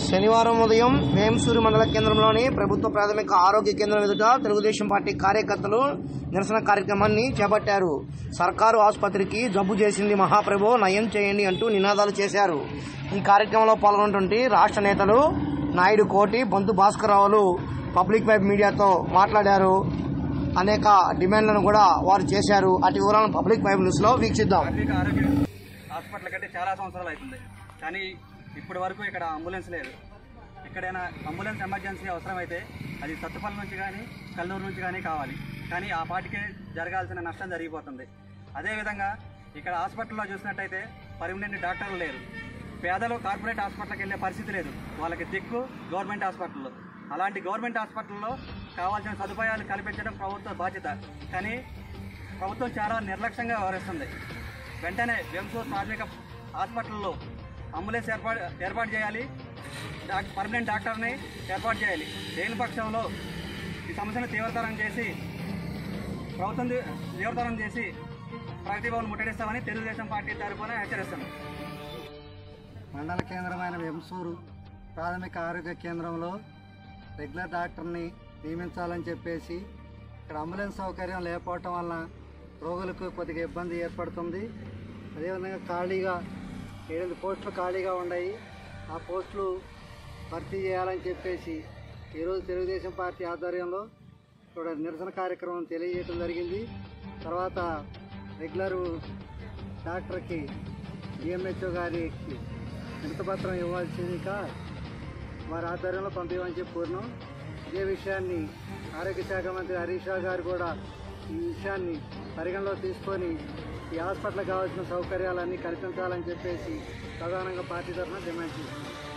శనివారం ఉదయం వేంసూరు మండల కేంద్రంలోని ప్రభుత్వ ప్రాథమిక ఆరోగ్య కేంద్రం ఎదుట తెలుగుదేశం పార్టీ కార్యకర్తలు నిరసన కార్యక్రమాన్ని చేపట్టారు సర్కారు ఆసుపత్రికి జబ్బు చేసింది మహాప్రభు నయం చేయండి అంటూ నినాదాలు చేశారు ఈ కార్యక్రమంలో పాల్గొన్నటువంటి రాష్ట్ర నేతలు నాయుడు కోటి బొంతు భాస్కరరావులు పబ్లిక్ వెబ్ మీడియాతో మాట్లాడారు అనేక డిమాండ్లను కూడా వారు చేశారు అటు వివరాలను పబ్లిక్ వెబ్ న్యూస్ లో వీక్షిద్దాం ఆర్థిక ఆరోగ్య హాస్పిటల్ కంటే చాలా సంవత్సరాలు అవుతుంది కానీ ఇప్పటి వరకు ఇక్కడ అంబులెన్స్ లేదు ఎక్కడైనా అంబులెన్స్ ఎమర్జెన్సీ అవసరమైతే అది సత్తుపల్లి నుంచి కానీ కల్లూరు నుంచి కానీ కావాలి కానీ ఆ పాటికే జరగాల్సిన నష్టం జరిగిపోతుంది అదేవిధంగా ఇక్కడ హాస్పిటల్లో చూసినట్టయితే పర్మనెంట్ డాక్టర్లు లేరు పేదలు కార్పొరేట్ హాస్పిటల్కి వెళ్ళే పరిస్థితి లేదు వాళ్ళకి దిక్కు గవర్నమెంట్ హాస్పిటల్లో అలాంటి గవర్నమెంట్ హాస్పిటల్లో కావాల్సిన సదుపాయాలు కల్పించడం ప్రభుత్వ బాధ్యత కానీ ప్రభుత్వం చాలా నిర్లక్ష్యంగా వ్యవహరిస్తుంది వెంటనే వెంసూర్ ప్రాథమిక హాస్పిటల్లో అంబులెన్స్ ఏర్పాటు ఏర్పాటు చేయాలి డాక్ పర్మనెంట్ డాక్టర్ని ఏర్పాటు చేయాలి లేని పక్షంలో ఈ సమస్యను తీవ్రతరం చేసి ప్రభుత్వం తీ- తీవ్రతరం చేసి ప్రగతి భవన్ ముట్టడిస్తామని తెలుగుదేశం పార్టీ తరఫున హెచ్చరిస్తున్నాం మండల కేంద్రమైన వెంసూరు ప్రాథమిక ఆరోగ్య కేంద్రంలో రెగ్యులర్ డాక్టర్ని నియమించాలని చెప్పేసి ఇక్కడ అంబులెన్స్ సౌకర్యం లేకపోవటం వలన రోగులకు కొద్దిగా ఇబ్బంది ఏర్పడుతుంది అదేవిధంగా ఖాళీగా ఏడెనిమిది పోస్టులు ఖాళీగా ఉన్నాయి ఆ పోస్టులు భర్తీ చేయాలని చెప్పేసి ఈరోజు తెలుగుదేశం పార్టీ ఆధ్వర్యంలో ఇక్కడ నిరసన కార్యక్రమం తెలియజేయడం జరిగింది తర్వాత రెగ్యులర్ డాక్టర్కి డిఎంహెచ్ఓ గారికి వినతిపత్రం ఇవ్వాల్సిందిగా వారి ఆధ్వర్యంలో పంపించమని చెప్పి కోరినాం ఇదే విషయాన్ని ఆరోగ్య శాఖ మంత్రి హరీష్ రావు గారు కూడా ఈ విషయాన్ని పరిగణలో తీసుకొని ఈ హాస్పిటల్ కావాల్సిన సౌకర్యాలన్నీ కల్పించాలని చెప్పేసి ప్రధానంగా పార్టీ తరఫున డిమాండ్ చేస్తున్నాం